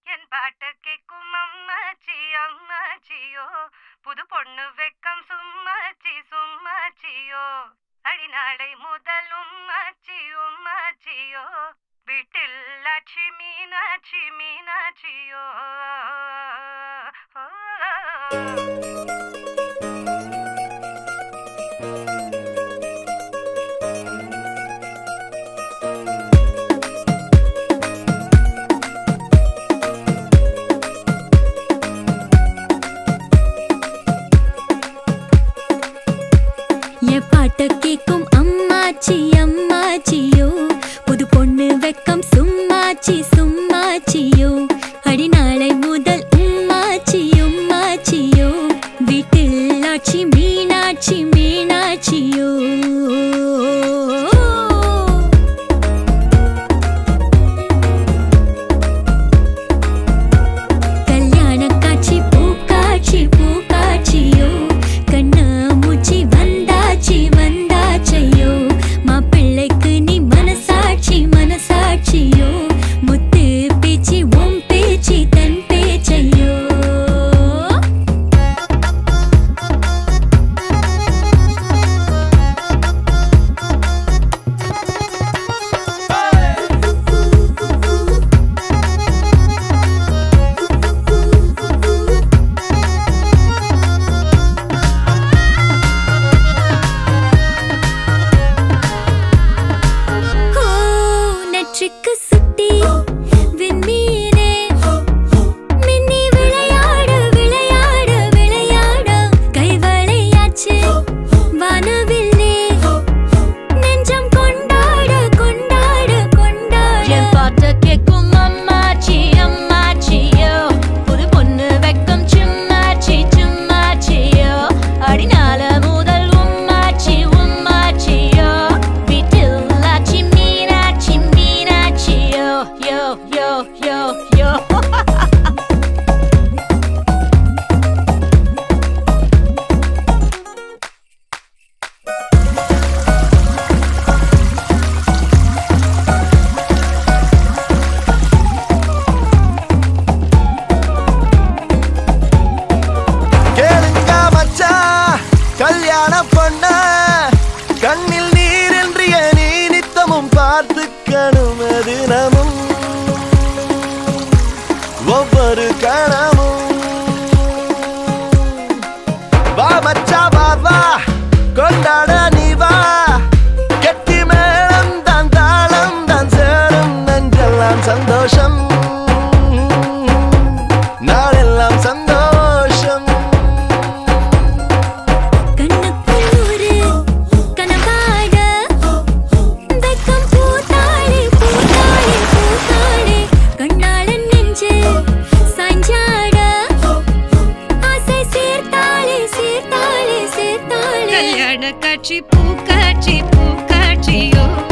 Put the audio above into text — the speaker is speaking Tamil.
என் பாட்ட கேக்கும் அம்மாச்சி அம்மாச்சியோ புது பொண்ணு வெக்கம் சும்மாச்சி சும்மாச்சியோ அடிநாளை முதல் உம்மாச்சி உம்மாச்சியோ வீட்டில் லட்சுமி மீனாட்சி மீனாட்சியோ என் பாட்ட கேக்கும் அம்மாச்சி அம்மாச்சியோ புது பொண்ணு வெக்கம் சும்மாச்சி சும்மாச்சியோ அடி நாளை முதல் உம்மாச்சி உம்மாச்சியோ வீட்டில் ஆட்சி மீனாட்சி மீனாட்சியோ கல்யாண காட்சி பூக்காட்சி பூக்காட்சியோ கண்ணா மூச்சி வந்தாச்சி வந்தாச்சையோ மாப்பிள்ளைக்கு நீ மனசாட்சி மனசாட்சியோ முத்து பேச்சு உன் பேச்சு தன் பேச்சையோ ஓ நெற்றிக்கு சுட்டி விண்மீனே மின்னி விளையாட விளையாட விளையாட கைவளையாச்சு வானவில்லே நெஞ்சம் கொண்டாட கொண்டாட கொண்டாட என் பாட்ட கேக்கும் அம்மாச்சி அம்மாச்சியோ புது பொண்ணு வெக்கம் சும்மாச்சி சும்மாச்சியோ அடிநாள முதல் உம்மாச்சி உம்மாச்சியோ வீட்டில் ஆச்சி மீனாட்சி மீனாட்சியோ யோ யோ யோ யோ கேளுங்க மச்சான் கல்யாண பொண்ண கண்ணில் நீரின்றிய நீ நித்தமும் பார்த்துக்கணும் தினமும் ஒவ்வொரு கணமும் வா மச்சா வா வா கொண்டாட நீ வா கெட்டி மேளம் தான் தாளம் தான் சேரும் நெஞ்செல்லாம் சந்தோஷம் நாளெல்லாம் சந்தோஷம் கண்ணுக்குள் ஒரு கனவாட வெக்கம் பூத்தாளே பூத்தாளே பூத்தாளே கண்ணாளன் நெஞ்சு சாஞ்சாட ஆசை சேர்த்தாளே சேர்த்தாளே சேர்த்தாளே கல்யாண காட்சி பூக்காட்சி பூக்காட்சியோ